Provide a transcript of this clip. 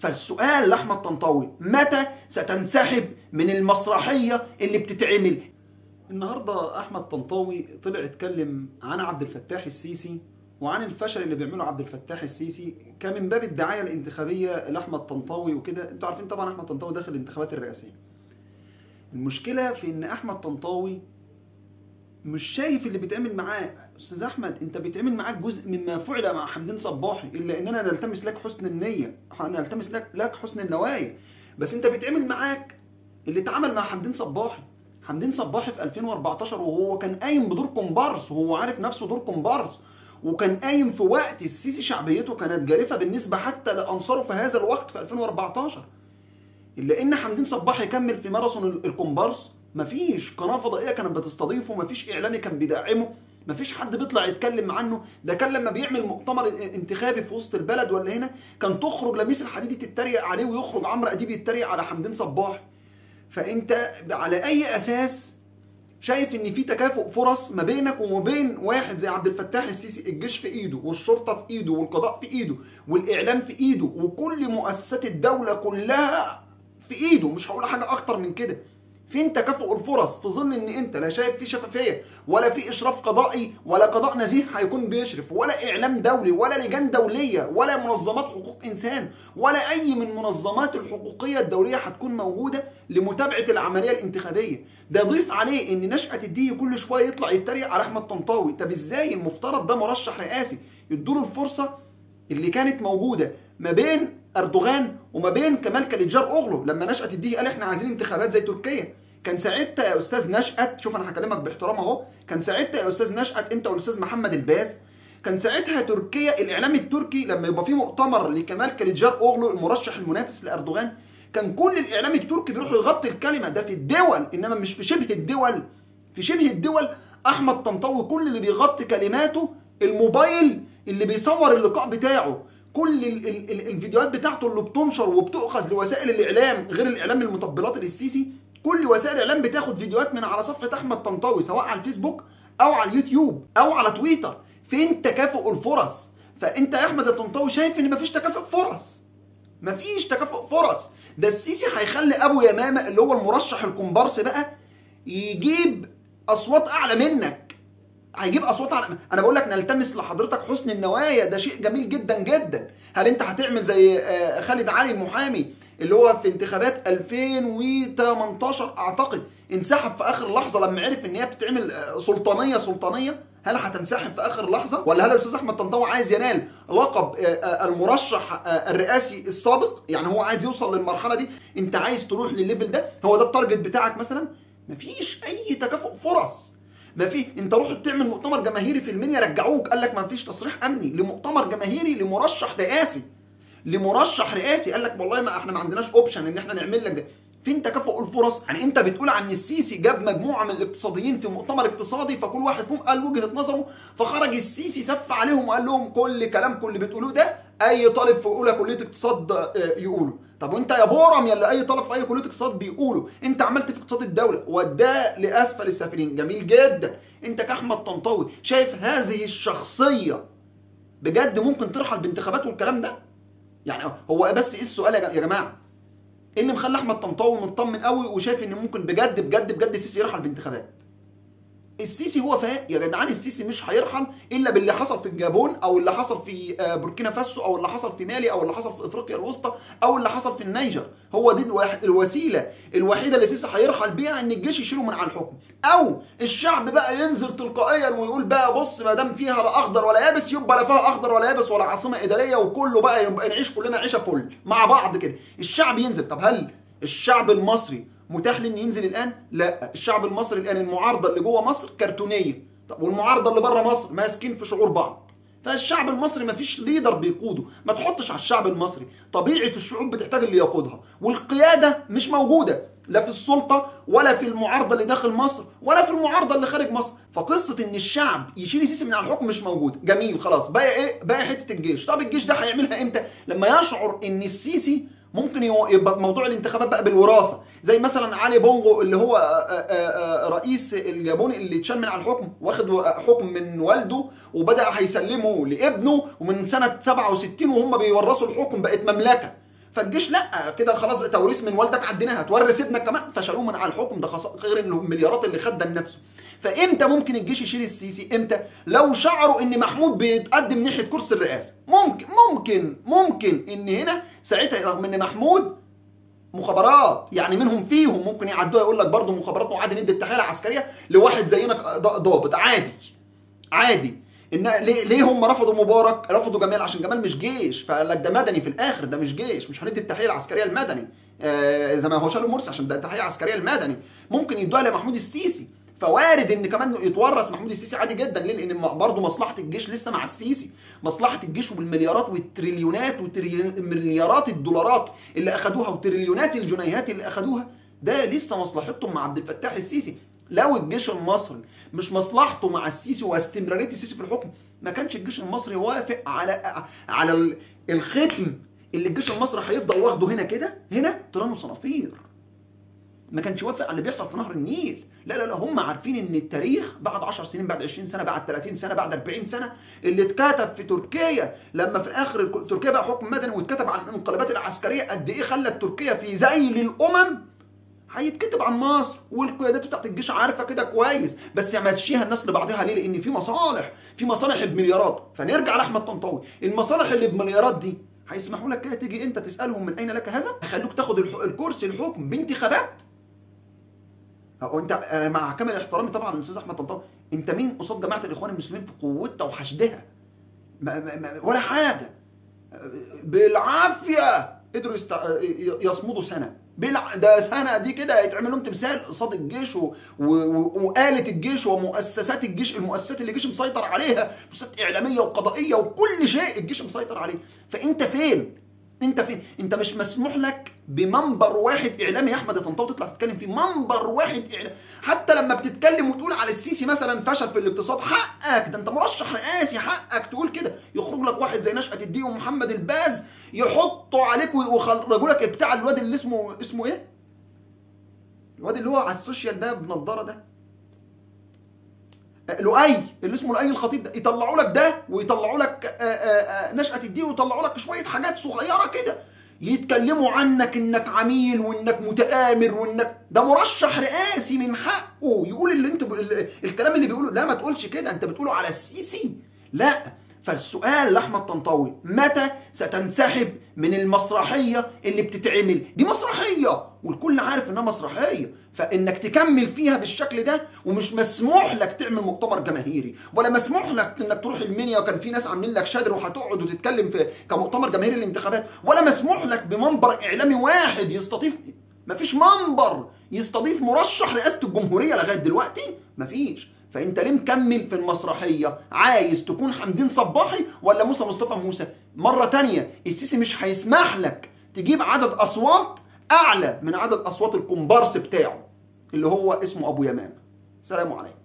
فالسؤال لاحمد طنطاوي متى ستنسحب من المسرحيه اللي بتتعمل النهارده احمد طنطاوي طلع اتكلم عن عبد الفتاح السيسي وعن الفشل اللي بيعمله عبد الفتاح السيسي كان من باب الدعايه الانتخابيه لاحمد طنطاوي وكده انتوا عارفين طبعا احمد طنطاوي داخل الانتخابات الرئاسيه المشكله في ان احمد طنطاوي مش شايف اللي بيتعمل معاه استاذ احمد انت بيتعمل معاك جزء مما فعل مع حمدين صباحي الا اننا نلتمس لك حسن النيه نلتمس لك لك حسن النوايا بس انت بيتعمل معاك اللي اتعمل مع حمدين صباحي حمدين صباحي في 2014 وهو كان قايم بدور كومبارس وهو عارف نفسه دور كومبارس وكان قايم في وقت السيسي شعبيته كانت جارفه بالنسبه حتى لانصاره في هذا الوقت في 2014 الا ان حمدين صباح يكمل في ماراثون الكومبارس مفيش قناه فضائيه كانت بتستضيفه مفيش اعلامي كان بيدعمه مفيش حد بيطلع يتكلم عنه ده كان لما بيعمل مؤتمر انتخابي في وسط البلد ولا هنا كان تخرج لميس الحديدي تتريق عليه ويخرج عمرو اديب يتريق على حمدين صباح فانت على اي اساس شايف ان في تكافؤ فرص ما بينك وما بين واحد زي عبد الفتاح السيسي الجيش في ايده والشرطه في ايده والقضاء في ايده والاعلام في ايده وكل مؤسسات الدوله كلها في ايده مش هقول حاجه اكتر من كده فين تكافؤ الفرص في ظل ان انت لا شايف في شفافيه ولا في اشراف قضائي ولا قضاء نزيه هيكون بيشرف ولا اعلام دولي ولا لجان دوليه ولا منظمات حقوق انسان ولا اي من منظمات الحقوقيه الدوليه هتكون موجوده لمتابعه العمليه الانتخابيه ده ضيف عليه ان نشأة الدي كل شويه يطلع يتريق على احمد طنطاوي طب ازاي المفترض ده مرشح رئاسي يدوله الفرصه اللي كانت موجوده ما بين اردوغان وما بين كمال كليجار اوغلو لما نشأت الدي قال احنا عايزين انتخابات زي تركيا كان ساعتها يا استاذ نشأت شوف انا هكلمك باحترام اهو كان ساعتها يا استاذ نشأت انت والاستاذ محمد الباز كان ساعتها تركيا الاعلام التركي لما يبقى في مؤتمر لكمال كليجار اوغلو المرشح المنافس لاردوغان كان كل الاعلام التركي بيروح يغطي الكلمه ده في الدول انما مش في شبه الدول في شبه الدول احمد طنطاوي كل اللي بيغطي كلماته الموبايل اللي بيصور اللقاء بتاعه كل ال ال ال الفيديوهات بتاعته اللي بتنشر وبتؤخذ لوسائل الاعلام غير الاعلام المطبلات للسيسي كل وسائل الاعلام بتاخد فيديوهات من على صفحه احمد طنطاوي سواء على الفيسبوك او على اليوتيوب او على تويتر فين تكافؤ الفرص فانت يا احمد الطنطاوي شايف ان مفيش تكافؤ فرص مفيش تكافؤ فرص ده السيسي هيخلي ابو يمامه اللي هو المرشح الكومبارس بقى يجيب اصوات اعلى منك هيجيب اصوات على انا بقول لك نلتمس لحضرتك حسن النوايا ده شيء جميل جدا جدا هل انت هتعمل زي خالد علي المحامي اللي هو في انتخابات 2018 اعتقد انسحب في اخر لحظه لما عرف ان هي بتتعمل سلطانيه سلطانيه هل هتنسحب في اخر لحظه ولا هل الاستاذ احمد طنطاوي عايز ينال لقب المرشح الرئاسي السابق يعني هو عايز يوصل للمرحله دي انت عايز تروح للليفل ده هو ده التارجت بتاعك مثلا مفيش اي تكافؤ فرص ما في انت رحت تعمل مؤتمر جماهيري في المنيا رجعوك قال لك ما فيش تصريح امني لمؤتمر جماهيري لمرشح رئاسي لمرشح رئاسي قال لك والله ما احنا ما عندناش اوبشن ان احنا نعمل لك ده فين تكافؤ الفرص يعني انت بتقول عن السيسي جاب مجموعه من الاقتصاديين في مؤتمر اقتصادي فكل واحد فيهم قال وجهه نظره فخرج السيسي سف عليهم وقال لهم كل كلامكم اللي بتقولوه ده اي طالب في اولى كليه اقتصاد يقوله طب وانت يا بورم يلا اي طالب في اي كليه اقتصاد بيقوله انت عملت في اقتصاد الدوله وده لاسفل السافلين جميل جدا انت كاحمد طنطاوي شايف هذه الشخصيه بجد ممكن ترحل بانتخابات والكلام ده يعني هو بس ايه السؤال يا جماعه ايه اللي مخلي احمد طنطاوي مطمن قوي وشايف ان ممكن بجد بجد بجد السيسي يرحل بانتخابات السيسي هو فاق يا جدعان السيسي مش هيرحل الا باللي حصل في الجابون او اللي حصل في بوركينا فاسو او اللي حصل في مالي او اللي حصل في افريقيا الوسطى او اللي حصل في النيجر هو دي الوسيله الوحيده اللي السيسي هيرحل بيها ان الجيش يشيله من على الحكم او الشعب بقى ينزل تلقائيا ويقول بقى بص ما دام فيها لا اخضر ولا يابس يبقى لا فيها اخضر ولا يابس ولا عاصمه اداريه وكله بقى يبقى نعيش كلنا عيشه فل مع بعض كده الشعب ينزل طب هل الشعب المصري متاح لي ان ينزل الان؟ لا، الشعب المصري الان المعارضه اللي جوه مصر كرتونيه، طب والمعارضه اللي بره مصر ماسكين في شعور بعض. فالشعب المصري مفيش ليدر بيقوده، ما تحطش على الشعب المصري، طبيعه الشعوب بتحتاج اللي يقودها، والقياده مش موجوده لا في السلطه ولا في المعارضه اللي داخل مصر ولا في المعارضه اللي خارج مصر، فقصه ان الشعب يشيل السيسي من على الحكم مش موجوده، جميل خلاص، بقى ايه؟ بقى حته الجيش، طب الجيش ده هيعملها امتى؟ لما يشعر ان السيسي ممكن يبقى موضوع الانتخابات بقى بالوراثه زي مثلا علي بونغو اللي هو رئيس الجابون اللي اتشال من على الحكم واخد حكم من والده وبدا هيسلمه لابنه ومن سنه 67 وهم بيورثوا الحكم بقت مملكه فالجيش لا كده خلاص توريث من والدك عديناها تورث ابنك كمان فشالوه من على الحكم ده خلاص غير المليارات اللي خدها لنفسه فامتى ممكن الجيش يشيل السيسي امتى لو شعروا ان محمود بيتقدم ناحيه كرسي الرئاسه ممكن ممكن ممكن ان هنا ساعتها رغم ان محمود مخابرات يعني منهم فيهم ممكن يعدوها يقول لك برضه مخابرات وعادي ندي التحيه العسكريه لواحد زينا ضابط عادي عادي ان ليه ليه هم رفضوا مبارك رفضوا جمال عشان جمال مش جيش فقال لك ده مدني في الاخر ده مش جيش مش هندي التحيه العسكريه المدني آه زي ما هو شالوا مرسي عشان ده التحيه العسكريه المدني ممكن يدوها لمحمود السيسي فوارد ان كمان يتورث محمود السيسي عادي جدا ليه؟ لان برضه مصلحه الجيش لسه مع السيسي، مصلحه الجيش وبالمليارات والتريليونات ومليارات الدولارات اللي اخذوها وتريليونات الجنيهات اللي اخذوها ده لسه مصلحتهم مع عبد الفتاح السيسي، لو الجيش المصري مش مصلحته مع السيسي واستمراريه السيسي في الحكم ما كانش الجيش المصري وافق على على الختم اللي الجيش المصري هيفضل واخده هنا كده هنا تيران صنافير ما كانش وافق على اللي بيحصل في نهر النيل لا لا لا هم عارفين ان التاريخ بعد 10 سنين بعد 20 سنه بعد 30 سنه بعد 40 سنه اللي اتكتب في تركيا لما في الاخر تركيا بقى حكم مدني واتكتب عن الانقلابات العسكريه قد ايه خلت تركيا في ذيل الامم هيتكتب عن مصر والقيادات بتاعت الجيش عارفه كده كويس بس ماشيها الناس لبعضها ليه؟ لان في مصالح في مصالح بمليارات فنرجع لاحمد طنطاوي المصالح اللي بمليارات دي هيسمحوا لك كده تيجي انت تسالهم من اين لك هذا؟ هيخلوك تاخد الكرسي الحكم بانتخابات او انت انا مع كامل احترامي طبعا للاستاذ احمد طنطاوي انت مين قصاد جماعه الاخوان المسلمين في قوتها وحشدها ما ما ما ولا حاجه بالعافيه قدروا يست... يصمدوا سنه بالع... ده سنه دي كده يتعمل لهم تمثال قصاد الجيش و... و... وآلة الجيش ومؤسسات الجيش المؤسسات اللي الجيش مسيطر عليها مؤسسات اعلاميه وقضائيه وكل شيء الجيش مسيطر عليه فانت فين انت فين انت مش مسموح لك بمنبر واحد اعلامي يا احمد طنطاوي تطلع تتكلم فيه منبر واحد اعلامي حتى لما بتتكلم وتقول على السيسي مثلا فشل في الاقتصاد حقك ده انت مرشح رئاسي حقك تقول كده يخرج لك واحد زي نشأة الدين ومحمد الباز يحطوا عليك ويخرجوا لك بتاع الواد اللي اسمه اسمه ايه الواد اللي هو على السوشيال ده بنضاره ده لؤي اللي اسمه لؤي الخطيب ده يطلعوا لك ده ويطلعوا لك نشأة الدين ويطلعوا لك شوية حاجات صغيرة كده يتكلموا عنك انك عميل وانك متآمر وانك ده مرشح رئاسي من حقه يقول اللي انت الكلام اللي بيقوله لا ما تقولش كده انت بتقوله على السيسي لا فالسؤال لاحمد طنطاوي متى ستنسحب من المسرحيه اللي بتتعمل دي مسرحيه والكل عارف انها مسرحيه فانك تكمل فيها بالشكل ده ومش مسموح لك تعمل مؤتمر جماهيري ولا مسموح لك انك تروح المنيا وكان في ناس عاملين لك شادر وهتقعد وتتكلم في كمؤتمر جماهيري الانتخابات ولا مسموح لك بمنبر اعلامي واحد يستضيف مفيش منبر يستضيف مرشح رئاسه الجمهوريه لغايه دلوقتي مفيش فانت ليه مكمل في المسرحيه عايز تكون حمدين صباحي ولا موسى مصطفى موسى مره تانية السيسي مش هيسمح لك تجيب عدد اصوات اعلى من عدد اصوات الكومبارس بتاعه اللي هو اسمه ابو يمامه سلام عليكم